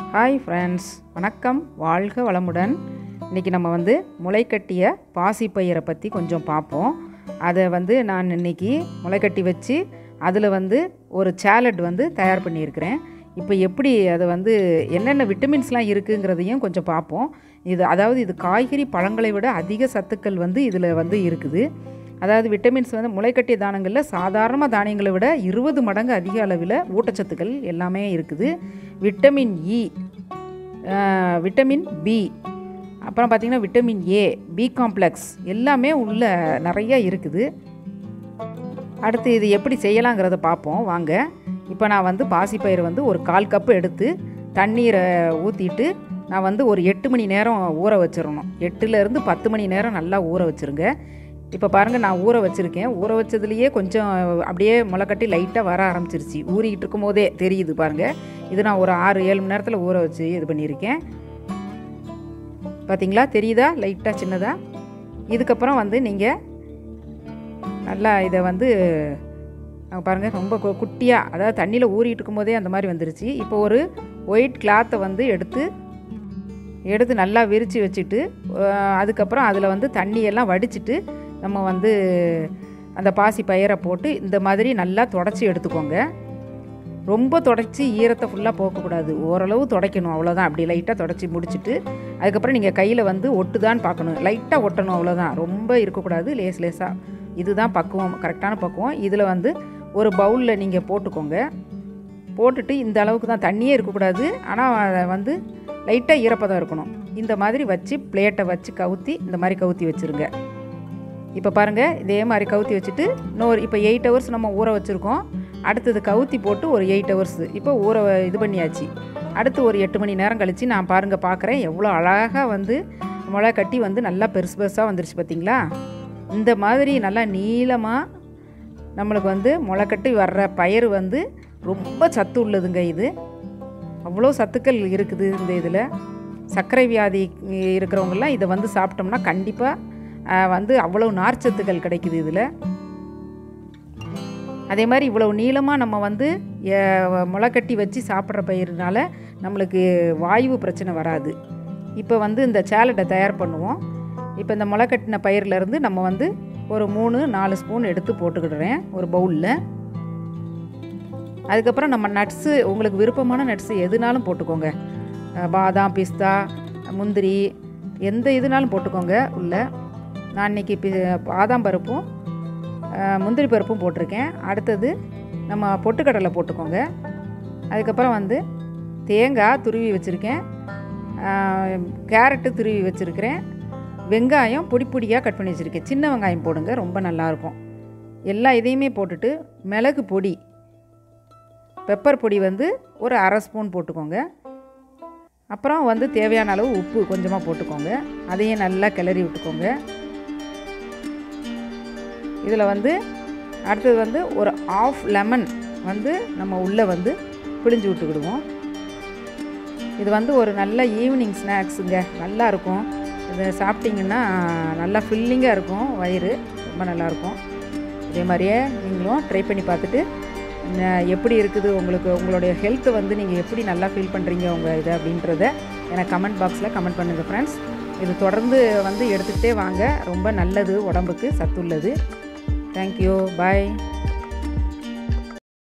hi friends வணக்கம் வாழ்க வளமுடன் இன்றைக்கி நம்ம வந்து முளைக்கட்டிய பாசிப்பயிரை பற்றி கொஞ்சம் பார்ப்போம் அதை வந்து நான் இன்னைக்கு முளைக்கட்டி வச்சு அதில் வந்து ஒரு சேலட் வந்து தயார் பண்ணியிருக்கிறேன் இப்போ எப்படி அதை வந்து என்னென்ன விட்டமின்ஸ்லாம் இருக்குங்கிறதையும் கொஞ்சம் பார்ப்போம் இது அதாவது இது காய்கறி பழங்களை விட அதிக சத்துக்கள் வந்து இதில் வந்து இருக்குது அதாவது விட்டமின்ஸ் வந்து முளைக்கட்டிய தானியங்களில் சாதாரண தானியங்களை விட இருபது மடங்கு அதிக அளவில் ஊட்டச்சத்துக்கள் எல்லாமே இருக்குது விட்டமின் இ விட்டமின் பி அப்புறம் பார்த்திங்கன்னா விட்டமின் ஏ பி காம்ப்ளெக்ஸ் எல்லாமே உள்ள நிறைய இருக்குது அடுத்து இது எப்படி செய்யலாங்கிறத பார்ப்போம் வாங்க இப்போ நான் வந்து பாசிப்பயிறு வந்து ஒரு கால் கப்பு எடுத்து தண்ணீரை ஊற்றிட்டு நான் வந்து ஒரு எட்டு மணி நேரம் ஊற வச்சிடணும் எட்டுலேருந்து பத்து மணி நேரம் நல்லா ஊற வச்சுருங்க இப்போ பாருங்கள் நான் ஊற வச்சுருக்கேன் ஊற வச்சதுலேயே கொஞ்சம் அப்படியே முளைக்கட்டி லைட்டாக வர ஆரம்பிச்சிருச்சு ஊறிக்கிட்டு இருக்கும் போதே தெரியுது பாருங்கள் இது நான் ஒரு ஆறு ஏழு மணி நேரத்தில் ஊற வச்சு இது பண்ணியிருக்கேன் பார்த்தீங்களா தெரியுதா லைட்டாக சின்னதாக இதுக்கப்புறம் வந்து நீங்கள் நல்லா இதை வந்து அங்க பாருங்கள் ரொம்ப கு- குட்டியாக அதாவது தண்ணியில் ஊறிட்டு இருக்கும்போதே அந்த மாதிரி வந்துருச்சு இப்போ ஒரு ஒயிட் கிளாத்தை வந்து எடுத்து எடுத்து நல்லா விரித்து வச்சுட்டு அஹ், அதுக்கப்புறம் அதில் வந்து தண்ணியெல்லாம் வடிச்சிட்டு நம்ம வந்து அந்த பாசி பயிரை போட்டு இந்த மாதிரி நல்லா தொடச்சி எடுத்துக்கோங்க ரொம்ப தொடச்சி ஈரத்தை ஃபுல்லாக போக்கக்கூடாது ஓரளவு துடைக்கணும் அவ்வளோதான் அப்படி லைட்டாக தொடச்சி முடிச்சுட்டு அதுக்கப்புறம் நீங்கள் கையில் வந்து ஒட்டுதான்னு பார்க்கணும் லைட்டாக ஒட்டணும் அவ்வளோதான் ரொம்ப இருக்கக்கூடாது லேஸ் லேஸாக இதுதான் பக்குவம் கரெக்டான பக்குவம் இதில் வந்து ஒரு பவுலில் நீங்கள் போட்டுக்கோங்க போட்டுட்டு இந்த அளவுக்கு தான் தண்ணியே இருக்கக்கூடாது ஆனால் அதை வந்து லைட்டாக ஈரப்பதம் இருக்கணும் இந்த மாதிரி வச்சு பிளேட்டை வச்சு கவுத்தி இந்த மாதிரி கவுத்தி வச்சுருங்க இப்போ பாருங்கள் இதே மாதிரி கவுத்தி வச்சுட்டு இன்னொரு இப்போ எயிட் ஹவர்ஸ் நம்ம ஊற வச்சுருக்கோம் அடுத்தது கவுத்தி போட்டு ஒரு எயிட் ஹவர்ஸ் இப்போ ஊற வ- இது பண்ணியாச்சு அடுத்து ஒரு எட்டு மணி நேரம் கழித்து நான் பாருங்கள் பார்க்குறேன் எவ்வளோ அழகாக வந்து முளை கட்டி வந்து நல்லா பெருசு பெருசாக வந்துருச்சு பார்த்தீங்களா இந்த மாதிரி நல்லா நீளமாக நம்மளுக்கு வந்து முளைக்கட்டி வர்ற பயிர் வந்து ரொம்ப சத்து உள்ளதுங்க இது அவ்வளோ சத்துக்கள் இருக்குது இந்த இதில் சர்க்கரை வியாதி இருக்கிறவங்கெல்லாம் இதை வந்து சாப்பிட்டோம்னா கண்டிப்பாக வந்து அவ்வளோ நார்ச்சத்துக்கள் கிடைக்குது இதில் அதே மாதிரி இவ்வளோ நீளமாக நம்ம வந்து எ- முளைக்கட்டி வச்சு சாப்பிட்ற பயிர்னால நம்மளுக்கு வாயு பிரச்சனை வராது இப்போ வந்து இந்த சேலட்டை தயார் பண்ணுவோம் இப்போ இந்த முளைக்கட்டின பயிர்லேருந்து நம்ம வந்து ஒரு மூணு நாலு ஸ்பூன் எடுத்து போட்டுக்கிடுறேன் ஒரு பவுலில் அதுக்கப்புறம் நம்ம நட்ஸு உங்களுக்கு விருப்பமான நட்ஸு எதுனாலும் போட்டுக்கோங்க அஹ் பாதாம் பிஸ்தா முந்திரி எந்த இதுனாலும் போட்டுக்கோங்க உள்ள நான் இன்னைக்கு பி பாதாம் பருப்பும் அஹ் முந்திரி பருப்பும் போட்டிருக்கேன் அடுத்தது நம்ம பொட்டுக்கடலை போட்டுக்கோங்க அதுக்கப்புறம் வந்து தேங்காய் துருவி வச்சுருக்கேன் கேரட்டு துருவி வச்சுருக்கிறேன் வெங்காயம் பொடி பொடியாக கட் பண்ணி வச்சுருக்கேன் சின்ன வெங்காயம் போடுங்க ரொம்ப நல்லாயிருக்கும் எல்லா இதையுமே போட்டுட்டு மிளகு பொடி பெப்பர் பொடி வந்து ஒரு அரை ஸ்பூன் போட்டுக்கோங்க அப்புறம் வந்து தேவையான அளவு உப்பு கொஞ்சமாக போட்டுக்கோங்க அதையும் நல்லா கிளறி விட்டுக்கோங்க இதில் வந்து அடுத்தது வந்து ஒரு ஆஃப் லெமன் வந்து நம்ம உள்ளே வந்து பிழிஞ்சு விட்டுக்கிடுவோம் இது வந்து ஒரு நல்ல ஈவினிங் ஸ்நாக்ஸுங்க நல்லா இருக்கும் இதை சாப்பிட்டிங்கன்னா நல்லா ஃபில்லிங்காக இருக்கும் வயிறு ரொம்ப நல்லாயிருக்கும் இதே மாதிரியே நீங்களும் ட்ரை பண்ணி பார்த்துட்டு ந- எப்படி இருக்குது உங்களுக்கு உங்களுடைய ஹெல்த்தை வந்து நீங்கள் எப்படி நல்லா ஃபீல் பண்ணுறீங்க உங்கள் இதை அப்படின்றத எனக்கு கமெண்ட் பாக்ஸில் கமெண்ட் பண்ணுங்கள் ஃப்ரெண்ட்ஸ் இது தொடர்ந்து வந்து எடுத்துக்கிட்டே வாங்க ரொம்ப நல்லது உடம்புக்கு சத்துள்ளது தேங்க்யூ பாய்